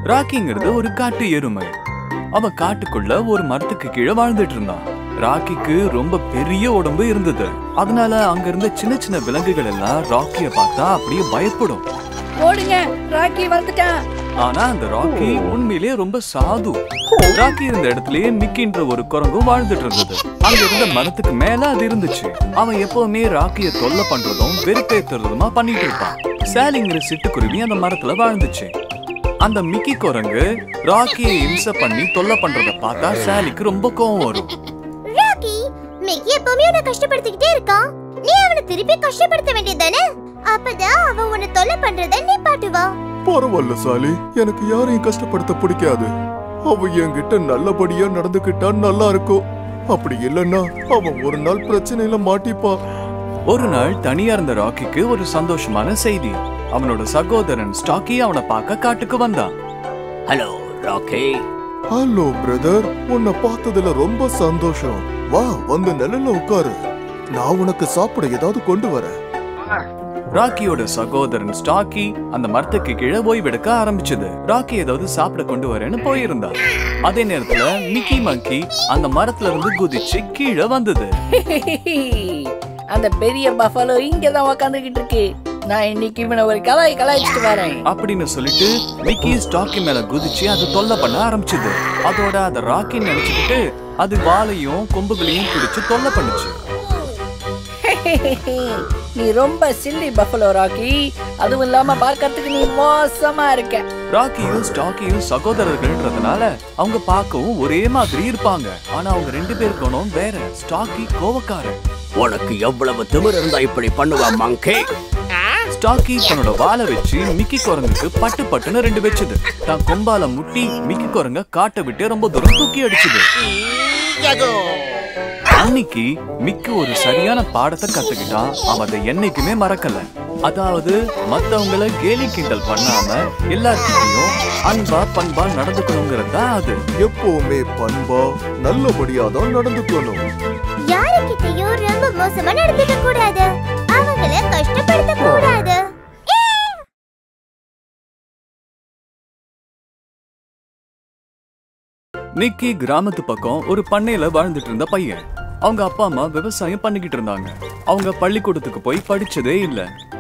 ராக்கிங்கிறது ஒரு காட்டு எருமை அவன் காட்டுக்குள்ள ஒரு மரத்துக்கு கீழே வாழ்ந்துட்டு இருந்தான் ராக்கிக்கு ரொம்ப பெரிய உடம்பு இருந்தது அதனால அங்க இருந்த சின்ன சின்ன விலங்குகள் எல்லாம் ராக்கிய பார்த்தா அப்படியே பயப்படும் ஓடுங்க ராக்கி வந்துட்டான் ஆனா அந்த ராக்கி உண்மையிலேயே ரொம்ப சாது ராக்கி இருந்த இடத்துலயே மிக்கின்ற ஒரு குரங்கும் வாழ்ந்துட்டு இருந்தது அங்க இருந்த மரத்துக்கு மேல அது இருந்துச்சு அவன் எப்பவுமே ராக்கிய தொல்லை பண்றதும் வெறுப்பேத்துறதுமா பண்ணிட்டு இருப்பான் சேலிங்கிற சிட்டுக்குருவி அந்த மரத்துல வாழ்ந்துச்சு அந்த மிக்கி குரங்கு ராக்கியை இம்சை பண்ணி தொல்லை பண்றத பார்த்தா சாலிக்கு ரொம்ப கோவம் வரும் ராக்கி மிக்கி எப்பவுமே உன்னை கஷ்டப்படுத்திக்கிட்டே இருக்கான் நீ அவனை திருப்பி கஷ்டப்படுத்த வேண்டியதானே அப்பதான் அவன் உன்னை தொல்லை பண்றத நீ பாட்டுவா பரவாயில்ல சாலி எனக்கு யாரையும் கஷ்டப்படுத்த பிடிக்காது அவ என்கிட்ட நல்லபடியா நடந்துக்கிட்டா நல்லா இருக்கும் அப்படி இல்லைன்னா அவன் ஒரு நாள் பிரச்சனையில மாட்டிப்பான் ஒரு நாள் தனியா இருந்த ராக்கிக்கு ஒரு சந்தோஷமான செய்தி அவனோட சகோதரன் ஸ்டாக்கி அவனை பார்க்க காட்டுக்கு வந்தான் ஹலோ ராக்கி ஹலோ பிரதர் உன்னை பார்த்ததுல ரொம்ப சந்தோஷம் வா வந்து நிழல்ல உட்காரு நான் உனக்கு சாப்பிட ஏதாவது கொண்டு வரேன் ராக்கியோட சகோதரன் ஸ்டாக்கி அந்த மரத்துக்கு கீழே ஓய்வெடுக்க ஆரம்பிச்சது ராக்கி ஏதாவது சாப்பிட கொண்டு வரேன்னு போயிருந்தான் அதே நேரத்துல மிக்கி மங்கி அந்த மரத்துல இருந்து குதிச்சு கீழே வந்தது அந்த பெரிய பஃபலோ இங்க தான் உக்காந்துக்கிட்டு இருக்கு நான் இன்னைக்கு இவனை ஒரு கலாய் கலாய்ச்சிட்டு வரேன் அப்படின்னு சொல்லிட்டு மிக்கி ஸ்டாக்கி மேல குதிச்சு அது தொல்லை பண்ண ஆரம்பிச்சது அதோட அத ராக்கின்னு நினைச்சுக்கிட்டு அது வாலையும் கொம்புகளையும் பிடிச்சு தொல்லை பண்ணுச்சு நீ ரொம்ப சில்லி பஃபலோ ராக்கி அதுவும் இல்லாம பார்க்கறதுக்கு நீ மோசமா இருக்க ராக்கியும் ஸ்டாக்கியும் சகோதரர்கள்ன்றதுனால அவங்க பார்க்கவும் ஒரே மாதிரி இருப்பாங்க ஆனா அவங்க ரெண்டு பேர் குணம் வேற ஸ்டாக்கி கோவக்காரன் உனக்கு எவ்வளவு திமிர் இருந்தா இப்படி பண்ணுவா மங்கி ஸ்டாக்கி தன்னோட வாலை வச்சு மிக்கி குரங்குக்கு பட்டு பட்டுன்னு ரெண்டு வச்சது தான் கொம்பால முட்டி மிக்கி குரங்க காட்டை விட்டு ரொம்ப தூரம் தூக்கி அடிச்சது அன்னைக்கு மிக்கி ஒரு சரியான பாடத்தை கத்துக்கிட்டான் அவன் அதை என்னைக்குமே மறக்கல அதாவது மத்தவங்கள கேலி கிண்டல் பண்ணாம எல்லார்கிட்டயும் அன்பா பண்பா நடந்துக்கணுங்கிறது தான் அது எப்பவுமே பண்பா நல்லபடியா தான் நடந்துக்கணும் யாருக்கிட்டயும் ரொம்ப மோசமா நடந்துக்க கூடாது அவங்கள கஷ்டப்படுத்த கூடாது நிக்கி கிராமத்து பக்கம் ஒரு பண்ணையில வாழ்ந்துட்டு இருந்த பையன் அவங்க அப்பா அம்மா விவசாயம் பண்ணிக்கிட்டு இருந்தாங்க அவங்க பள்ளிக்கூடத்துக்கு போய் படிச்சதே இல்ல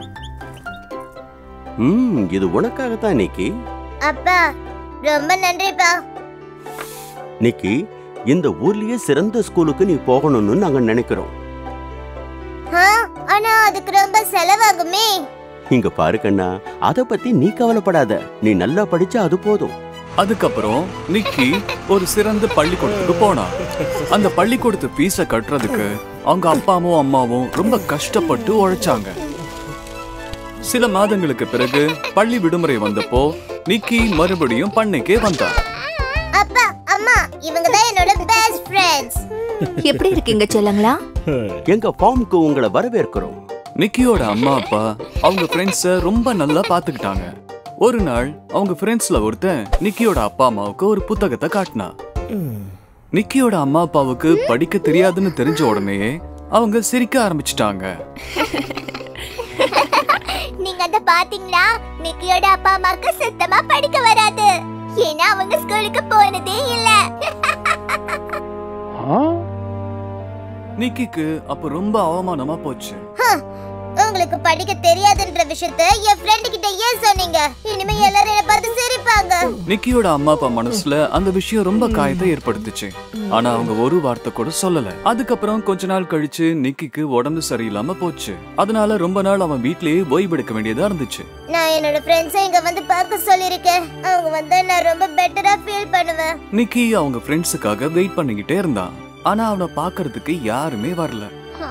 ம் இது உனக்காகத்தான் நிக்கி அப்பா ரொம்ப நன்றிப்பா நிக்கி இந்த ஊர்லயே சிறந்த ஸ்கூலுக்கு நீ போகணும்னு நாங்க நினைக்கிறோம் ஆ, ஆனா அதுக்கு ரொம்ப செலவாகுமே இங்க பாரு கண்ணா அத பத்தி நீ கவலைப்படாத நீ நல்லா படிச்சா அது போதும் அதுக்கப்புறம் நிக்கி ஒரு சிறந்த பள்ளிக்கூடத்துக்கு போனான் அந்த பள்ளிக்கூடத்து ஃபீஸ கட்டுறதுக்கு அவங்க அப்பாவும் அம்மாவும் ரொம்ப கஷ்டப்பட்டு உழைச்சாங்க சில மாதங்களுக்கு பிறகு பள்ளி விடுமுறை வந்தப்போ நிக்கி மறுபடியும் பண்ணைக்கே வந்தான் அப்பா அம்மா இவங்க தான் என்னோட பெஸ்ட் ஃப்ரெண்ட்ஸ் எப்படி இருக்கீங்க செல்லங்களா எங்க ஃபார்முக்கு உங்களை வரவேற்கிறோம் நிக்கியோட அம்மா அப்பா அவங்க ஃப்ரெண்ட்ஸ ரொம்ப நல்லா பாத்துக்கிட்டாங்க ஒரு நாள் அவங்க ஃப்ரெண்ட்ஸ்ல ஒருத்தன் நிக்கியோட அப்பா அம்மாவுக்கு ஒரு புத்தகத்தை காட்டினான் நிக்கியோட அம்மா அப்பாவுக்கு படிக்க தெரியாதுன்னு தெரிஞ்ச உடனே அவங்க சிரிக்க ஆரம்பிச்சிட்டாங்க நீங்க அத பாத்தீங்களா நிக்கியோட அப்பா அம்மாக்கு சுத்தமா படிக்க வராது ஏன்னா அவங்க ஸ்கூலுக்கு போனதே இல்ல நிக்கிக்கு அப்ப ரொம்ப அவமானமா போச்சு உங்களுக்கு படிக்க தெரியாதுன்ற விஷயத்த என் ஃப்ரெண்ட் கிட்ட ஏன் சொன்னீங்க இனிமே எல்லாரும் என்ன பார்த்து சிரிப்பாங்க நிக்கியோட அம்மா அப்பா மனசுல அந்த விஷயம் ரொம்ப காயத்தை ஏற்படுத்துச்சு ஆனா அவங்க ஒரு வார்த்தை கூட சொல்லல அதுக்கப்புறம் கொஞ்ச நாள் கழிச்சு நிக்கிக்கு உடம்பு சரியில்லாம போச்சு அதனால ரொம்ப நாள் அவன் வீட்லயே ஓய்வெடுக்க வேண்டியதா இருந்துச்சு நான் என்னோட ஃப்ரெண்ட்ஸை இங்க வந்து பார்க்க சொல்லிருக்கேன் அவங்க வந்தா நான் ரொம்ப பெட்டரா ஃபீல் பண்ணுவேன் நிக்கி அவங்க ஃப்ரெண்ட்ஸுக்காக வெயிட் பண்ணிக்கிட்டே இருந்தான் ஆனா அவனை பார்க்கறதுக்கு யாருமே வரல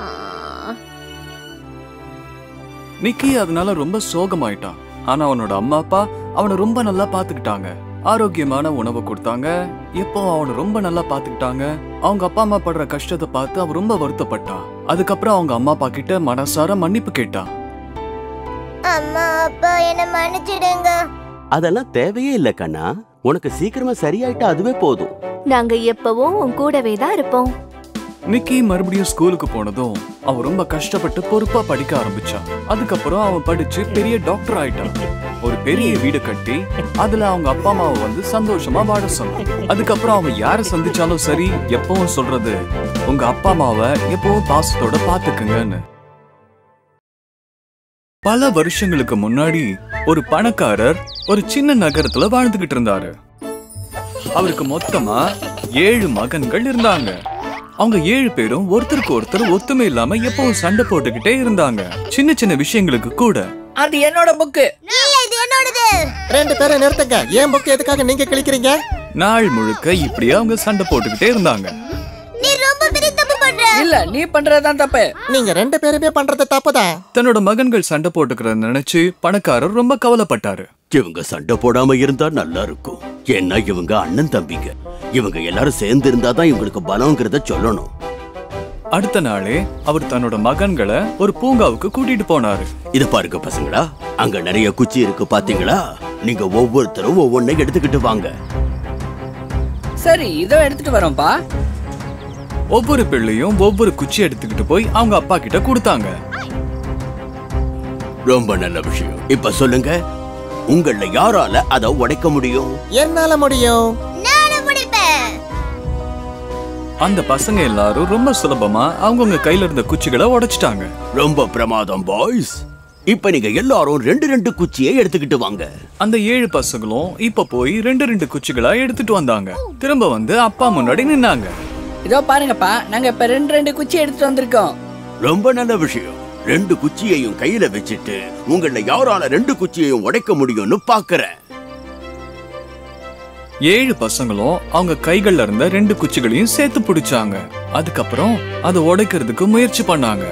நிக்கி அதனால ரொம்ப சோகமாயிட்டான் ஆனா அவனோட அம்மா அப்பா அவனை ரொம்ப நல்லா பாத்துக்கிட்டாங்க ஆரோக்கியமான உணவு கொடுத்தாங்க இப்போ அவனை ரொம்ப நல்லா பாத்துக்கிட்டாங்க அவங்க அப்பா அம்மா படுற கஷ்டத்தை பார்த்து அவன் ரொம்ப வருத்தப்பட்டான் அதுக்கப்புறம் அவங்க அம்மா அப்பா கிட்ட மனசார மன்னிப்பு கேட்டான் அம்மா அப்பா என்ன மன்னிச்சிடுங்க அதெல்லாம் தேவையே இல்ல கண்ணா உனக்கு சீக்கிரமா சரியாயிட்டா அதுவே போதும் நாங்க எப்பவும் உன் கூடவே தான் இருப்போம் நிக்கி மறுபடியும் ஸ்கூலுக்கு போனதும் அவன் ரொம்ப கஷ்டப்பட்டு பொறுப்பா படிக்க ஆரம்பிச்சான் அதுக்கப்புறம் அவன் படிச்சு பெரிய டாக்டர் ஆயிட்டான் ஒரு பெரிய வீடு கட்டி அதுல அவங்க அப்பா அம்மாவை வந்து சந்தோஷமா வாழ சொன்னான் அதுக்கப்புறம் அவன் யாரை சந்திச்சாலும் சரி எப்பவும் சொல்றது உங்க அப்பா அம்மாவை எப்பவும் பாசத்தோட பாத்துக்குங்கன்னு பல வருஷங்களுக்கு முன்னாடி ஒரு பணக்காரர் ஒரு சின்ன நகரத்துல வாழ்ந்துகிட்டு இருந்தாரு அவருக்கு மொத்தமா ஏழு மகன்கள் இருந்தாங்க அவங்க ஏழு பேரும் ஒருத்தருக்கு ஒருத்தர் ஒத்துமை இல்லாம எப்பவும் சண்டை போட்டுக்கிட்டே இருந்தாங்க சின்ன சின்ன விஷயங்களுக்கு கூட அது என்னோட புக்கு இல்ல இது என்னோடது ரெண்டு பேரை நிறுத்துங்க ஏன் புக் எதுக்காக நீங்க கிழிக்கிறீங்க நாள் முழுக்க இப்படியே அவங்க சண்டை போட்டுக்கிட்டே இருந்தாங்க நீ ரொம்ப பெரிய தப்பு பண்ற இல்ல நீ பண்றதுதான் தப்பு நீங்க ரெண்டு பேருமே பண்றது தப்புதான் தன்னோட மகன்கள் சண்டை போட்டுக்கிறத நினைச்சு பணக்காரர் ரொம்ப கவலைப்பட்டாரு இவங்க சண்டை போடாம இருந்தா நல்லா இருக்கும் ஏன்னா இவங்க அண்ணன் தம்பிங்க இவங்க எல்லாரும் சேர்ந்து இருந்தாதான் இவங்களுக்கு பலங்கிறத சொல்லணும் அடுத்த நாளே அவர் தன்னோட மகன்களை ஒரு பூங்காவுக்கு கூட்டிட்டு போனாரு இது பாருங்க பசங்களா அங்க நிறைய குச்சி இருக்கு பாத்தீங்களா நீங்க ஒவ்வொருத்தரும் ஒவ்வொன்றை எடுத்துக்கிட்டு வாங்க சரி இதோ எடுத்துட்டு வரோம்ப்பா ஒவ்வொரு பிள்ளையும் ஒவ்வொரு குச்சி எடுத்துக்கிட்டு போய் அவங்க அப்பா கிட்ட கொடுத்தாங்க ரொம்ப நல்ல விஷயம் இப்ப சொல்லுங்க உங்கள யாரால அதை உடைக்க முடியும் என்னால முடியும் நானும் முடிப்பேன் அந்த பசங்க எல்லாரும் ரொம்ப சுலபமா அவங்கவங்க கையில இருந்த குச்சிகளை உடைச்சிட்டாங்க ரொம்ப பிரமாதம் பாய்ஸ் இப்ப நீங்க எல்லாரும் ரெண்டு ரெண்டு குச்சியை எடுத்துக்கிட்டு வாங்க அந்த ஏழு பசங்களும் இப்ப போய் ரெண்டு ரெண்டு குச்சிகளா எடுத்துட்டு வந்தாங்க திரும்ப வந்து அப்பா முன்னாடி நின்னாங்க இதோ பாருங்கப்பா நாங்க இப்ப ரெண்டு ரெண்டு குச்சி எடுத்துட்டு வந்திருக்கோம் ரொம்ப நல்ல விஷயம் ரெண்டு குச்சியையும் கையில வச்சுட்டு உங்கள யாரால ரெண்டு குச்சியையும் உடைக்க முடியும்னு பாக்குறேன் ஏழு பசங்களும் அவங்க கைகள்ல இருந்த ரெண்டு குச்சிகளையும் சேர்த்து பிடிச்சாங்க அதுக்கப்புறம் அதை உடைக்கிறதுக்கு முயற்சி பண்ணாங்க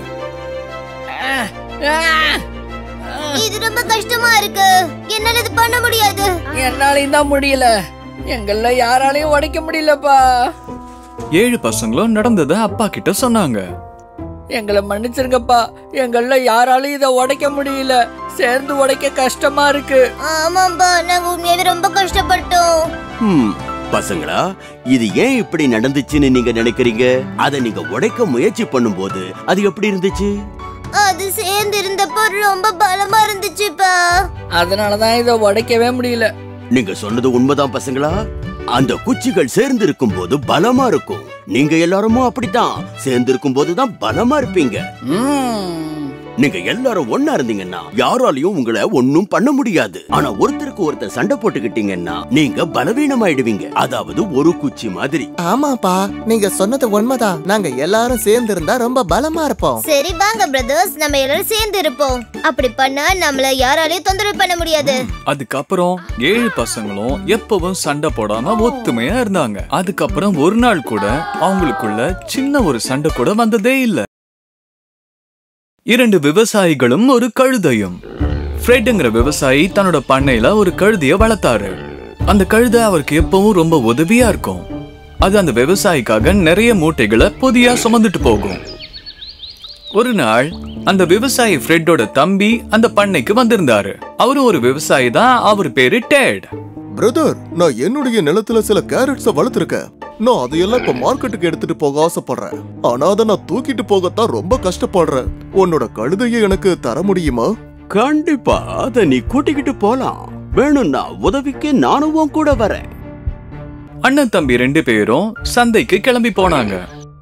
ஆ! இது ரொம்ப கஷ்டமா இருக்கு என்னால இது பண்ண முடியாது என்னாலையும் தான் முடியல எங்கள யாராலையும் உடைக்க முடியலப்பா ஏழு பசங்களும் நடந்ததை அப்பா கிட்ட சொன்னாங்க எங்களை மன்னிச்சிருங்கப்பா எங்கள யாராலையும் இதை உடைக்க முடியல சேர்ந்து உடைக்க கஷ்டமா இருக்கு ஆமாம்பா நாங்க உண்மையாவே ரொம்ப கஷ்டப்பட்டோம் ஹம், பசங்களா இது ஏன் இப்படி நடந்துச்சுன்னு நீங்க நினைக்கிறீங்க அதை நீங்க உடைக்க முயற்சி பண்ணும்போது அது எப்படி இருந்துச்சு அது சேர்ந்து இருந்தப்போ ரொம்ப பலமா இருந்துச்சுப்பா அதனாலதான் இதை உடைக்கவே முடியல நீங்க சொன்னது உண்மைதான் பசங்களா அந்த குச்சிகள் சேர்ந்து இருக்கும் போது பலமா இருக்கும் நீங்க எல்லாருமும் அப்படித்தான் சேர்ந்து இருக்கும் போதுதான் பலமா இருப்பீங்க ம்ம். நீங்க எல்லாரும் ஒண்ணா இருந்தீங்கன்னா யாராலையும் உங்களை ஒண்ணும் பண்ண முடியாது ஆனா ஒருத்தருக்கு ஒருத்தர் சண்டை போட்டுக்கிட்டீங்கன்னா நீங்க பலவீனமாயிடுவீங்க அதாவது ஒரு குச்சி மாதிரி ஆமாப்பா நீங்க சொன்னது உண்மைதான் நாங்க எல்லாரும் சேர்ந்து இருந்தா ரொம்ப பலமா இருப்போம் சரி வாங்க பிரதர்ஸ் நம்ம எல்லாரும் சேர்ந்து இருப்போம் அப்படி பண்ணா நம்மள யாராலையும் தொந்தரவு பண்ண முடியாது அதுக்கப்புறம் ஏழு பசங்களும் எப்பவும் சண்டை போடாம ஒத்துமையா இருந்தாங்க அதுக்கப்புறம் ஒரு நாள் கூட அவங்களுக்குள்ள சின்ன ஒரு சண்டை கூட வந்ததே இல்ல இரண்டு விவசாயிகளும் ஒரு கழுதையும் ஃப்ரெட்ங்கிற விவசாயி தன்னோட பண்ணையில ஒரு கழுதைய வளர்த்தாரு அந்த கழுதை அவருக்கு எப்பவும் ரொம்ப உதவியா இருக்கும் அது அந்த விவசாயிக்காக நிறைய மூட்டைகளை பொதியா சுமந்துட்டு போகும் ஒரு நாள் அந்த விவசாயி ஃப்ரெட்டோட தம்பி அந்த பண்ணைக்கு வந்திருந்தாரு அவரும் ஒரு விவசாயி தான் அவர் பேரு டேட் பிரதர் நான் என்னுடைய நிலத்துல சில கேரட்ஸ வளர்த்திருக்கேன் நான் அதையெல்லாம் இப்ப மார்க்கெட்டுக்கு எடுத்துட்டு போக ஆசைப்படுறேன் ஆனா அதை நான் தூக்கிட்டு போகத்தான் ரொம்ப கஷ்டப்படுறேன் உன்னோட கழுதையை எனக்கு தர முடியுமா கண்டிப்பா அத நீ கூட்டிக்கிட்டு போலாம் வேணும்னா உதவிக்கு நானும் உன் கூட வரேன் அண்ணன் தம்பி ரெண்டு பேரும் சந்தைக்கு கிளம்பி போனாங்க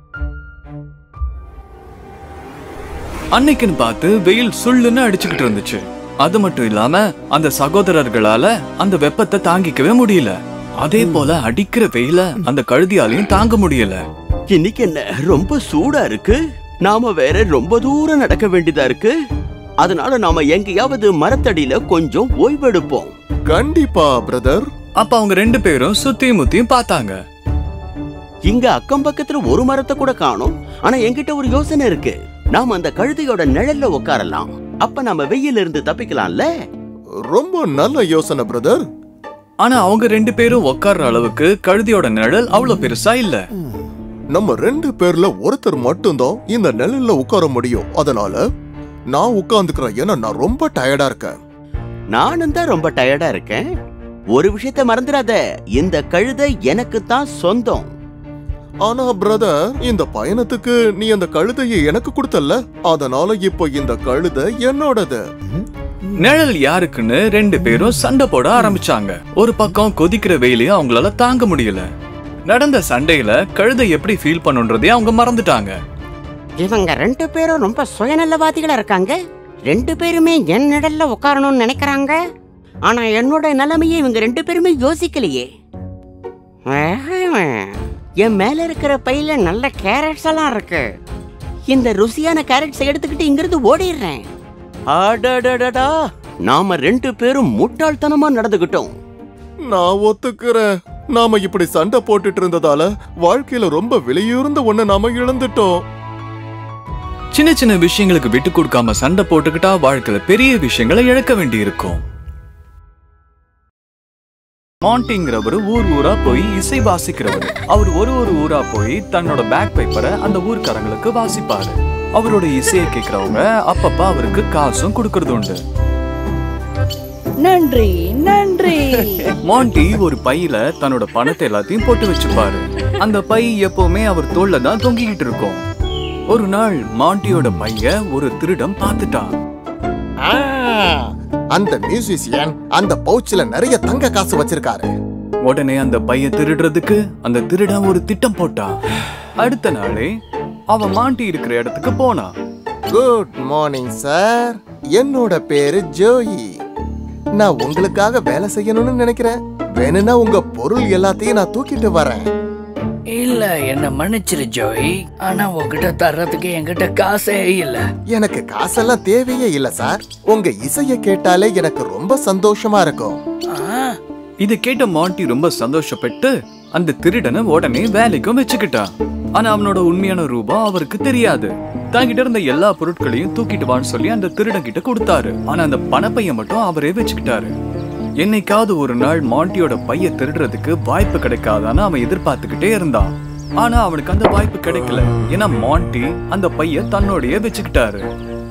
அன்னைக்குன்னு பார்த்து வெயில் சுள்ளுன்னு அடிச்சுக்கிட்டு இருந்துச்சு அது மட்டும் இல்லாம அந்த சகோதரர்களால அந்த வெப்பத்தை தாங்கிக்கவே முடியல அதே போல அடிக்கிற வெயில அந்த கழுதியாலையும் தாங்க முடியல இன்னைக்கு என்ன ரொம்ப சூடா இருக்கு நாம வேற ரொம்ப தூரம் நடக்க வேண்டியதா இருக்கு அதனால நாம எங்கேயாவது மரத்தடியில கொஞ்சம் ஓய்வெடுப்போம் கண்டிப்பா பிரதர் அப்ப அவங்க ரெண்டு பேரும் சுத்தியும் முத்தியும் பார்த்தாங்க இங்க அக்கம் பக்கத்துல ஒரு மரத்தை கூட காணோம் ஆனா என்கிட்ட ஒரு யோசனை இருக்கு நாம அந்த கழுதையோட நிழல்ல உட்காரலாம் அப்ப நாம வெயில இருந்து தப்பிக்கலாம்ல ரொம்ப நல்ல யோசனை பிரதர் ஆனா அவங்க ரெண்டு பேரும் உட்கார்ற அளவுக்கு கழுதியோட நிழல் அவ்வளவு பெருசா இல்ல நம்ம ரெண்டு பேர்ல ஒருத்தர் மட்டும்தான் இந்த நிழல்ல உட்கார முடியும் அதனால நான் உட்கார்ந்துக்கிறேன் ஏன்னா நான் ரொம்ப டயர்டா இருக்கேன் நானும் தான் ரொம்ப டயர்டா இருக்கேன் ஒரு விஷயத்த மறந்துடாத இந்த கழுதை எனக்கு தான் சொந்தம் ஆனா பிரதர் இந்த பயணத்துக்கு நீ அந்த கழுதையை எனக்கு கொடுத்தல்ல அதனால இப்போ இந்த கழுதை என்னோடது நிழல் யாருக்குன்னு ரெண்டு பேரும் சண்டை போட ஆரம்பிச்சாங்க ஒரு பக்கம் கொதிக்கிற வெயிலையும் அவங்களால தாங்க முடியல நடந்த சண்டையில கழுதை எப்படி ஃபீல் பண்ணுன்றதே அவங்க மறந்துட்டாங்க இவங்க ரெண்டு பேரும் ரொம்ப சுயநலவாதிகளா இருக்காங்க ரெண்டு பேருமே என் நிழல்ல உட்காரணும்னு நினைக்கிறாங்க ஆனா என்னோட நிலைமையை இவங்க ரெண்டு பேருமே யோசிக்கலையே ஆஹ், என் மேல இருக்கிற பையில நல்ல கேரட்ஸ் எல்லாம் இருக்கு இந்த ருசியான கேரட்ஸை எடுத்துக்கிட்டு இங்கிருந்து ஓடிடுறேன் அடடடடா நாம ரெண்டு பேரும் முட்டாள்தனமா நடந்துகிட்டோம் நான் ஒத்துக்கிறேன் நாம இப்படி சண்டை போட்டுட்டு இருந்ததால வாழ்க்கையில ரொம்ப விலையுறந்த ஒண்ணு நாம இழந்துட்டோம் சின்ன சின்ன விஷயங்களுக்கு விட்டு கொடுக்காம சண்டை போட்டுக்கிட்டா வாழ்க்கையில பெரிய விஷயங்களை இழக்க வேண்டி இருக்கும் மாண்டிங்கிறவர் ஊர் ஊரா போய் இசை வாசிக்கிறவர் அவர் ஒரு ஒரு ஊரா போய் தன்னோட பேக் பேப்பரை அந்த ஊர்க்காரங்களுக்கு வாசிப்பாரு அவரோட இசையை கேட்கறவங்க அப்பப்ப அவருக்கு காசும் கொடுக்கறது உண்டு நன்றி நன்றி மாண்டி ஒரு பையில தன்னோட பணத்தை எல்லாத்தையும் போட்டு வச்சுப்பாரு அந்த பை எப்பவுமே அவர் தோல்ல தான் தொங்கிக்கிட்டு இருக்கும் ஒரு நாள் மாண்டியோட பைய ஒரு திருடன் பார்த்துட்டான் ஆ, அந்த மியூசிஷியன் அந்த பவுச்ல நிறைய தங்க காசு வச்சிருக்காரு உடனே அந்த பைய திருடுறதுக்கு அந்த திருடன் ஒரு திட்டம் போட்டான் அடுத்த நாளே அவன் மாண்டி இருக்கிற இடத்துக்கு போனான் குட் மார்னிங் சார் என்னோட பேரு ஜோயி நான் உங்களுக்காக வேலை செய்யணும்னு நினைக்கிறேன் வேணும்னா உங்க பொருள் எல்லாத்தையும் நான் தூக்கிட்டு வரேன் இல்ல என்ன மன்னிச்சிரு ஜோய் ஆனா உன்கிட்ட தர்றதுக்கு என்கிட்ட காசே இல்ல எனக்கு காசெல்லாம் தேவையே இல்ல சார் உங்க இசைய கேட்டாலே எனக்கு ரொம்ப சந்தோஷமா இருக்கும் ஆ, இதை கேட்ட மாண்டி ரொம்ப சந்தோஷப்பட்டு அந்த திருடனை உடனே வேலைக்கும் வச்சுக்கிட்டான் ஆனா அவனோட உண்மையான ரூபம் அவருக்கு தெரியாது தன்கிட்ட இருந்த எல்லா பொருட்களையும் தூக்கிட்டு வான்னு சொல்லி அந்த திருடன் கிட்ட கொடுத்தாரு ஆனா அந்த பணப்பைய மட்டும் அவரே வச்சுக்கிட்டாரு என்னைக்காவது ஒரு நாள் மாண்டியோட பைய திருடுறதுக்கு வாய்ப்பு கிடைக்காதான்னு அவன் எதிர்பார்த்துக்கிட்டே இருந்தான் ஆனா அவனுக்கு அந்த வாய்ப்பு கிடைக்கல ஏன்னா மாண்டி அந்த பைய தன்னோடயே வச்சுக்கிட்டாரு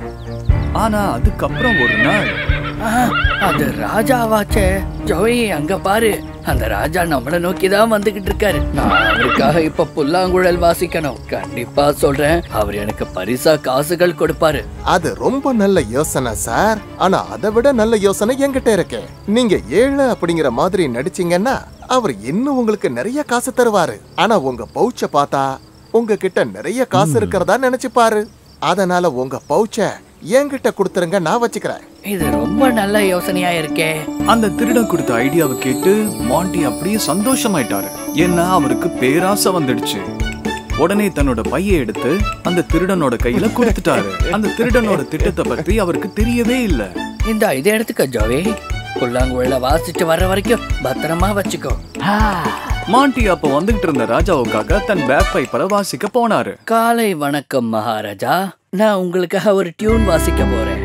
ஆனா அதுக்கப்புறம் ஒரு நாள் ஆ, அது ராஜாவாச்சே ஜோய் அங்க பாரு அந்த ராஜா நம்மள நோக்கி தான் வந்துகிட்டு இருக்காரு நான் அவருக்காக இப்ப புல்லாங்குழல் வாசிக்கணும் கண்டிப்பா சொல்றேன் அவர் எனக்கு பரிசா காசுகள் கொடுப்பாரு அது ரொம்ப நல்ல யோசனை சார் ஆனா அதை விட நல்ல யோசனை என்கிட்ட இருக்கு நீங்க ஏழை அப்படிங்கிற மாதிரி நடிச்சீங்கன்னா அவர் இன்னும் உங்களுக்கு நிறைய காசு தருவாரு ஆனா உங்க பவுச்ச பார்த்தா உங்ககிட்ட நிறைய காசு இருக்கிறதா நினைச்சுப்பாரு அதனால உங்க பவுச்ச என்கிட்ட கொடுத்துருங்க நான் வச்சுக்கிறேன் இது ரொம்ப நல்ல யோசனையா இருக்கே அந்த திருடன் கொடுத்த ஐடியாவை கேட்டு மாண்டி அப்படியே சந்தோஷமாயிட்டாரு ஏன்னா அவருக்கு பேராசை வந்துடுச்சு உடனே தன்னோட பைய எடுத்து அந்த திருடனோட கையில கொடுத்துட்டாரு அந்த திருடனோட திட்டத்தை பத்தி அவருக்கு தெரியவே இல்ல இந்த இதை எடுத்துக்க ஜோய் புல்லாங்குழல வாசிச்சு வர்ற வரைக்கும் பத்திரமா வச்சுக்கோ ஆ, மாண்டி அப்ப வந்துகிட்டு இருந்த ராஜாவுக்காக தன் பேக் பைப்பரை வாசிக்க போனாரு காலை வணக்கம் மகாராஜா நான் உங்களுக்காக ஒரு டியூன் வாசிக்க போறேன்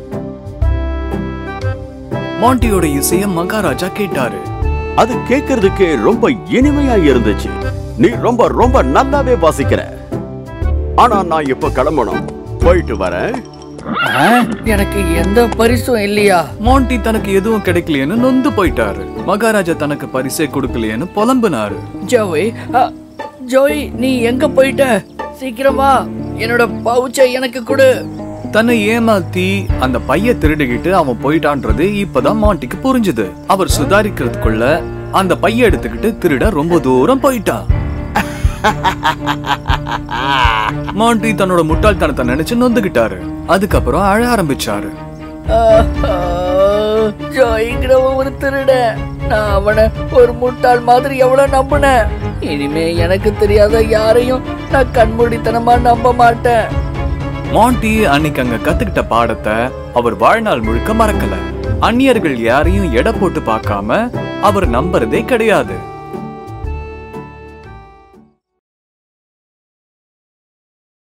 மாண்டியோட இசைய மகாராஜா கேட்டாரு அது கேட்கறதுக்கே ரொம்ப இனிமையா இருந்துச்சு நீ ரொம்ப ரொம்ப நல்லாவே வாசிக்கிற ஆனா நான் இப்ப கிளம்பணும் போயிட்டு வரேன் ஆ, எனக்கு எந்த பரிசும் இல்லையா மாண்டி தனக்கு எதுவும் கிடைக்கலையேன்னு நொந்து போயிட்டாரு மகாராஜா தனக்கு பரிசே கொடுக்கலையேன்னு புலம்புனாரு ஜோய் அ, ஜோய் நீ எங்க போயிட்ட சீக்கிரமா என்னோட பவுச்சை எனக்கு கொடு தன்னை ஏமாத்தி அந்த பைய திருடிக்கிட்டு அவன் போயிட்டான்றது இப்பதான் மாண்டிக்கு புரிஞ்சுது அவர் சுதாரிக்கிறதுக்குள்ள அந்த பைய எடுத்துக்கிட்டு திருட ரொம்ப தூரம் போயிட்டான் மாண்டி தன்னோட முட்டாள்தனத்தை நினைச்சு நொந்துகிட்டாரு அதுக்கப்புறம் அழ ஆரம்பிச்சாரு ஆஹா, ஜோய்ங்கிற ஒரு திருட நான் அவனை ஒரு முட்டாள் மாதிரி எவ்வளவு நம்பினேன் இனிமே எனக்கு தெரியாத யாரையும் நான் கண்மூடித்தனமா நம்ப மாட்டேன் மாண்டி அன்னைக்கு அங்க கத்துக்கிட்ட பாடத்தை அவர் வாழ்நாள் முழுக்க மறக்கல அந்நியர்கள் யாரையும் எடை போட்டு பார்க்காம அவர் நம்புறதே கிடையாது